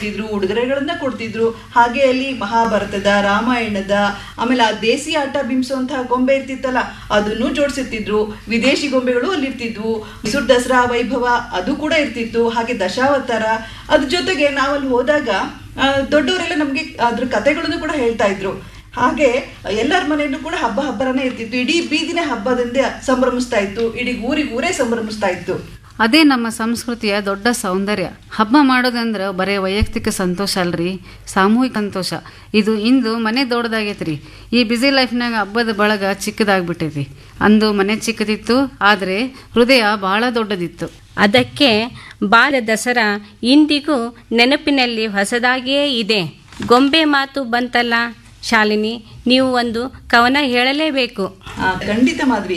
ಕೊಡ್ತಿದ್ರು ಉಡುಗೊರೆಗಳನ್ನ ಕೊಡ್ತಿದ್ರು ಹಾಗೆ ಅಲ್ಲಿ ಮಹಾಭಾರತದ ರಾಮಾಯಣದ ಆಮೇಲೆ ಆ ದೇಸಿ ಆಟ ಬಿಂಬಿಸುವಂತಹ ಗೊಂಬೆ ಇರ್ತಿತ್ತಲ್ಲ ಅದನ್ನು ಜೋಡಿಸಿರ್ತಿದ್ರು ವಿದೇಶಿ ಗೊಂಬೆಗಳು ಅಲ್ಲಿ ಇರ್ತಿದ್ವು ಮೈಸೂರು ದಸರಾ ವೈಭವ ಅದು ಕೂಡ ಇರ್ತಿತ್ತು ಹಾಗೆ ದಶಾವತಾರ ಅದ್ರ ಜೊತೆಗೆ ನಾವಲ್ಲಿ ಹೋದಾಗ ಆ, ದೊಡ್ಡವರೆಲ್ಲ ನಮಗೆ ಅದ್ರ ಕಥೆಗಳನ್ನು ಕೂಡ ಹೇಳ್ತಾ ಇದ್ರು ಹಾಗೆ ಎಲ್ಲರ ಮನೆಯಲ್ಲೂ ಕೂಡ ಹಬ್ಬ ಹಬ್ಬರನೇ ಇರ್ತಿತ್ತು ಇಡೀ ಬೀದಿನ ಹಬ್ಬದಿಂದ ಸಂಭ್ರಮಿಸ್ತಾ ಇತ್ತು ಇಡೀ ಊರಿಗೆ ಊರೇ ಸಂಭ್ರಮಿಸ್ತಾ ಇತ್ತು ಅದೇ ನಮ್ಮ ಸಂಸ್ಕೃತಿಯ ದೊಡ್ಡ ಸೌಂದರ್ಯ ಹಬ್ಬ ಮಾಡೋದಂದ್ರೆ ಬರೀ ವೈಯಕ್ತಿಕ ಸಂತೋಷ ಅಲ್ರಿ ಸಾಮೂಹಿಕ ಸಂತೋಷ ಇದು ಇಂದು ಮನೆ ದೊಡ್ಡದಾಗೈತ್ರಿ ಈ ಬ್ಯುಸಿ ಲೈಫ್ನಾಗ ಹಬ್ಬದ ಬಳಗ ಚಿಕ್ಕದಾಗ್ಬಿಟ್ಟೈತಿ ಅಂದು ಮನೆ ಚಿಕ್ಕದಿತ್ತು ಆದರೆ ಹೃದಯ ಬಹಳ ದೊಡ್ಡದಿತ್ತು ಅದಕ್ಕೆ ಬಾಲ ದಸರಾ ಇಂದಿಗೂ ನೆನಪಿನಲ್ಲಿ ಹೊಸದಾಗಿಯೇ ಇದೆ ಗೊಂಬೆ ಮಾತು ಬಂತಲ್ಲ ಶಾಲಿನಿ ನೀವು ಒಂದು ಕವನ ಹೇಳಲೇಬೇಕು ಆ, ಖಂಡಿತ ಮಾಧವಿ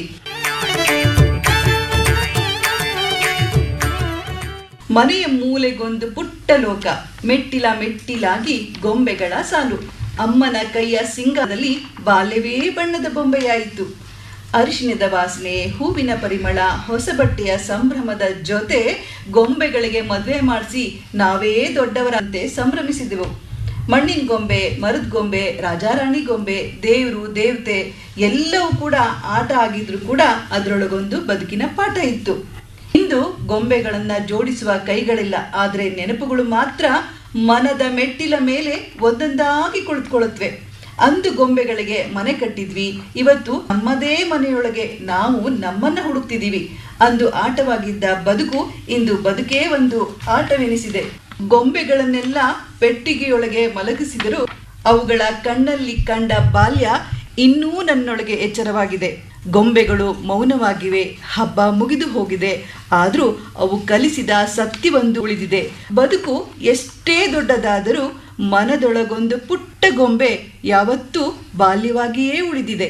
ಮನೆಯ ಮೂಲೆಗೊಂದು ಪುಟ್ಟ ಲೋಕ ಮೆಟ್ಟಿಲ ಮೆಟ್ಟಿಲಾಗಿ ಗೊಂಬೆಗಳ ಸಾಲು ಅಮ್ಮನ ಕೈಯ ಸಿಂಗದಲ್ಲಿ ಬಾಲ್ಯವೇ ಬಣ್ಣದ ಬೊಂಬೆಯಾಯಿತು ಅರಿಶಿಣದ ವಾಸನೆ ಹೂವಿನ ಪರಿಮಳ ಹೊಸ ಬಟ್ಟೆಯ ಸಂಭ್ರಮದ ಜೊತೆ ಗೊಂಬೆಗಳಿಗೆ ಮದುವೆ ಮಾಡಿಸಿ ನಾವೇ ದೊಡ್ಡವರಂತೆ ಸಂಭ್ರಮಿಸಿದೆವು ಮಣ್ಣಿನ ಗೊಂಬೆ ಮರದ ಗೊಂಬೆ ರಾಜಾರಾಣಿ ಗೊಂಬೆ ದೇವರು ದೇವತೆ ಎಲ್ಲವೂ ಕೂಡ ಆಟ ಆಗಿದ್ರು ಕೂಡ ಅದರೊಳಗೊಂದು ಬದುಕಿನ ಪಾಠ ಇತ್ತು ಇಂದು ಗೊಂಬೆಗಳನ್ನ ಜೋಡಿಸುವ ಕೈಗಳಿಲ್ಲ ಆದರೆ ನೆನಪುಗಳು ಮಾತ್ರ ಮನದ ಮೆಟ್ಟಿಲ ಮೇಲೆ ಒಂದೊಂದಾಗಿ ಕುಳಿತುಕೊಳ್ಳುತ್ತವೆ ಅಂದು ಗೊಂಬೆಗಳಿಗೆ ಮನೆ ಕಟ್ಟಿದ್ವಿ ಇವತ್ತು ನಮ್ಮದೇ ಮನೆಯೊಳಗೆ ನಾವು ನಮ್ಮನ್ನ ಹುಡುಕ್ತಿದೀವಿ ಅಂದು ಆಟವಾಗಿದ್ದ ಬದುಕು ಇಂದು ಬದುಕೇ ಒಂದು ಆಟವೆನಿಸಿದೆ ಗೊಂಬೆಗಳನ್ನೆಲ್ಲ ಪೆಟ್ಟಿಗೆಯೊಳಗೆ ಮಲಗಿಸಿದರೂ ಅವುಗಳ ಕಣ್ಣಲ್ಲಿ ಕಂಡ ಬಾಲ್ಯ ಇನ್ನೂ ನನ್ನೊಳಗೆ ಎಚ್ಚರವಾಗಿದೆ ಗೊಂಬೆಗಳು ಮೌನವಾಗಿವೆ ಹಬ್ಬ ಮುಗಿದು ಹೋಗಿದೆ ಆದರೂ ಅವು ಕಲಿಸಿದ ಸತ್ಯವೊಂದು ಉಳಿದಿದೆ ಬದುಕು ಎಷ್ಟೇ ದೊಡ್ಡದಾದರೂ ಮನದೊಳಗೊಂದು ಪುಟ್ಟ ಗೊಂಬೆ ಯಾವತ್ತೂ ಬಾಲ್ಯವಾಗಿಯೇ ಉಳಿದಿದೆ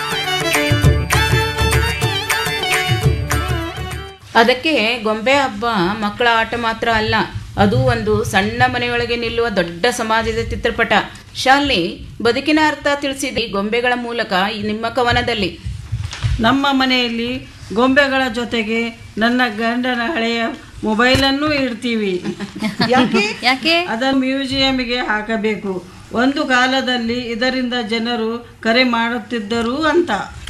ಅದಕ್ಕೆ ಗೊಂಬೆ ಹಬ್ಬ ಮಕ್ಕಳ ಆಟ ಮಾತ್ರ ಅಲ್ಲ ಅದು ಒಂದು ಸಣ್ಣ ಮನೆಯೊಳಗೆ ನಿಲ್ಲುವ ದೊಡ್ಡ ಸಮಾಜದ ಚಿತ್ರಪಟ ಶಾಲಿನಿ ಬದುಕಿನ ಅರ್ಥ ತಿಳಿಸಿದಿ ಗೊಂಬೆಗಳ ಮೂಲಕ ಈ ನಿಮ್ಮ ಕವನದಲ್ಲಿ ನಮ್ಮ ಮನೆಯಲ್ಲಿ ಗೊಂಬೆಗಳ ಜೊತೆಗೆ ನನ್ನ ಗಂಡನ ಹಳೆಯ ಮೊಬೈಲನ್ನು ಇಡ್ತೀವಿ ಯಾಕೆ ಯಾಕೆ ಅದನ್ನು ಮ್ಯೂಸಿಯಂಗೆ ಹಾಕಬೇಕು ಒಂದು ಕಾಲದಲ್ಲಿ ಇದರಿಂದ ಜನರು ಕರೆ ಮಾಡುತ್ತಿದ್ದರು ಅಂತ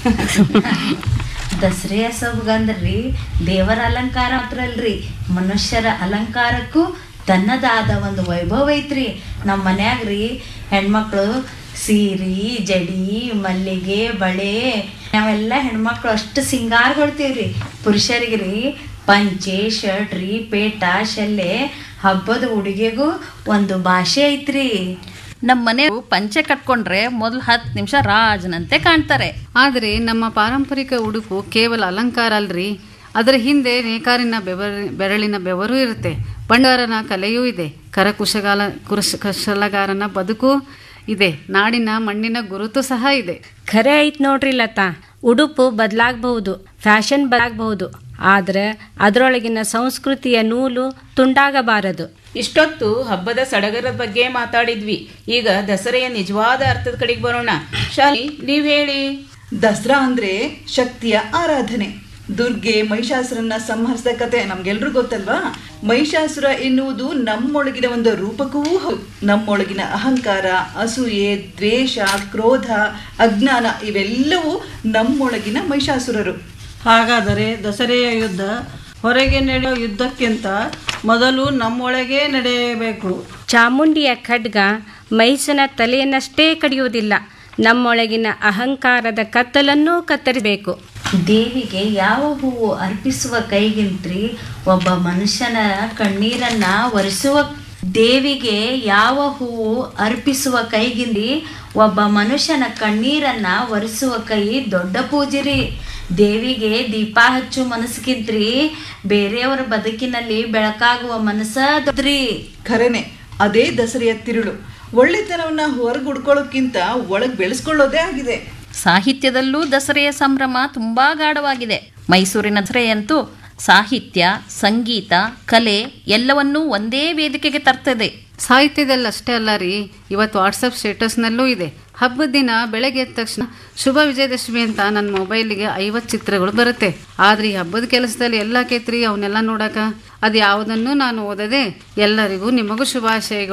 ದಸರೆಯ ಸೊಬಗಂದ್ರಿ ದೇವರ ಅಲಂಕಾರ ಮಾತ್ರ ಅಲ್ರಿ ಮನುಷ್ಯರ ಅಲಂಕಾರಕ್ಕೂ ತನ್ನದಾದ ಒಂದು ವೈಭವ ಐತ್ರಿ ನಮ್ಮ ಮನ್ಯಾಗ ರೀ ಹೆಣ್ಮಕ್ಳು ಸೀರೆ ಜಡಿ ಮಲ್ಲಿಗೆ ಬಳೆ ನಾವೆಲ್ಲ ಹೆಣ್ಮಕ್ಳು ಅಷ್ಟು ಸಿಂಗಾರಗೊಳ್ತೀವ್ರಿ ಪುರುಷರಿಗೆ ರೀ ಪಂಚೆ ಶರ್ಟ್ ರೀ ಪೇಟ ಶಲ್ಲೆ ಹಬ್ಬದ ಉಡುಗೆಗೂ ಒಂದು ಭಾಷೆ ಐತ್ರಿ ನಮ್ಮ ಮನೆ ಪಂಚೆ ಕಟ್ಕೊಂಡ್ರೆ ಮೊದಲು ಹತ್ತು ನಿಮಿಷ ರಾಜನಂತೆ ಕಾಣ್ತಾರೆ ಆದರೆ ನಮ್ಮ ಪಾರಂಪರಿಕ ಉಡುಪು ಕೇವಲ ಅಲಂಕಾರ ಅಲ್ರಿ ಅದರ ಹಿಂದೆ ನೇಕಾರಿನ ಬೆವರ ಬೆರಳಿನ ಬೆವರು ಇರುತ್ತೆ ಬಂಡಾರನ ಕಲೆಯೂ ಇದೆ ಕರಕುಶಗಾಲ ಕುರುಶ ಕುಶಲಗಾರನ ಬದುಕು ಇದೆ ನಾಡಿನ ಮಣ್ಣಿನ ಗುರುತು ಸಹ ಇದೆ ಖರೆ ಐತ್ ನೋಡ್ರಿ ಲತಾ ಉಡುಪು ಬದಲಾಗಬಹುದು ಫ್ಯಾಷನ್ ಬದಲಾಗಬಹುದು ಆದ್ರೆ ಅದರೊಳಗಿನ ಸಂಸ್ಕೃತಿಯ ನೂಲು ತುಂಡಾಗಬಾರದು ಇಷ್ಟೊತ್ತು ಹಬ್ಬದ ಸಡಗರದ ಬಗ್ಗೆ ಮಾತಾಡಿದ್ವಿ ಈಗ ದಸರೆಯ ನಿಜವಾದ ಅರ್ಥದ ಕಡೆಗೆ ಬರೋಣ ಶಾಲಿ ನೀವ್ ಹೇಳಿ ದಸರಾ ಅಂದ್ರೆ ಶಕ್ತಿಯ ಆರಾಧನೆ ದುರ್ಗೆ ಮಹಿಷಾಸುರನ್ನ ಸಂಹರಿಸಿದ ಕತೆ ನಮ್ಗೆಲ್ರೂ ಗೊತ್ತಲ್ವಾ ಮಹಿಷಾಸುರ ಎನ್ನುವುದು ನಮ್ಮೊಳಗಿನ ಒಂದು ರೂಪಕವೂ ಹೌದು ನಮ್ಮೊಳಗಿನ ಅಹಂಕಾರ ಅಸೂಯೆ ದ್ವೇಷ ಕ್ರೋಧ ಅಜ್ಞಾನ ಇವೆಲ್ಲವೂ ನಮ್ಮೊಳಗಿನ ಮಹಿಷಾಸುರರು ಹಾಗಾದರೆ ದಸರೆಯ ಯುದ್ಧ ಹೊರಗೆ ನಡೆಯೋ ಯುದ್ಧಕ್ಕಿಂತ ಮೊದಲು ನಮ್ಮೊಳಗೇ ನಡೆಯಬೇಕು ಚಾಮುಂಡಿಯ ಖಡ್ಗ ಮೈಸನ ತಲೆಯನ್ನಷ್ಟೇ ಕಡಿಯುವುದಿಲ್ಲ ನಮ್ಮೊಳಗಿನ ಅಹಂಕಾರದ ಕತ್ತಲನ್ನೂ ಕತ್ತರಿಸಬೇಕು ದೇವಿಗೆ ಯಾವ ಹೂವು ಅರ್ಪಿಸುವ ಕೈಗಿಂತ್ರಿ ಒಬ್ಬ ಮನುಷ್ಯನ ಕಣ್ಣೀರನ್ನ ಒರೆಸುವ ದೇವಿಗೆ ಯಾವ ಹೂವು ಅರ್ಪಿಸುವ ಕೈಗಿಂದಿ ಒಬ್ಬ ಮನುಷ್ಯನ ಕಣ್ಣೀರನ್ನ ಒರೆಸುವ ಕೈ ದೊಡ್ಡ ಪೂಜಿರಿ ದೇವಿಗೆ ದೀಪ ಹಚ್ಚು ಮನಸ್ಸಿಗಿಂತ್ರಿ ಬೇರೆಯವರ ಬದುಕಿನಲ್ಲಿ ಬೆಳಕಾಗುವ ಮನಸ್ಸ ದೊಡ್ಡ್ರಿ ಖರೇನೆ ಅದೇ ದಸರೆಯ ತಿರುಳು ಒಳ್ಳೆತನವನ್ನ ಹೊರಗೆ ಹುಡ್ಕೊಳ್ಳೋಕ್ಕಿಂತ ಒಳಗೆ ಬೆಳೆಸ್ಕೊಳ್ಳೋದೇ ಆಗಿದೆ ಸಾಹಿತ್ಯದಲ್ಲೂ ದಸರೆಯ ಸಂಭ್ರಮ ತುಂಬಾ ಗಾಢವಾಗಿದೆ ಮೈಸೂರಿನ ದಸರೆಯಂತೂ ಸಾಹಿತ್ಯ ಸಂಗೀತ ಕಲೆ ಎಲ್ಲವನ್ನೂ ಒಂದೇ ವೇದಿಕೆಗೆ ತರ್ತದೆ ಸಾಹಿತ್ಯದಲ್ಲಿ ಅಷ್ಟೇ ಅಲ್ಲ ರೀ ಇವತ್ತು ವಾಟ್ಸಪ್ ಸ್ಟೇಟಸ್ನಲ್ಲೂ ಇದೆ ಹಬ್ಬದ ದಿನ ಬೆಳಗ್ಗೆ ಎದ್ದ ತಕ್ಷಣ ಶುಭ ವಿಜಯದಶಮಿ ಅಂತ ನನ್ನ ಮೊಬೈಲಿಗೆ ಐವತ್ತು ಚಿತ್ರಗಳು ಬರುತ್ತೆ ಆದ್ರೆ ಈ ಹಬ್ಬದ ಕೆಲಸದಲ್ಲಿ ಎಲ್ಲ ಕೇತ್ರಿ ಅವನ್ನೆಲ್ಲ ನೋಡಕ ಅದು ಯಾವುದನ್ನು ನಾನು ಓದದೆ ಎಲ್ಲರಿಗೂ ನಿಮಗೂ ಶುಭಾಶಯಗಳು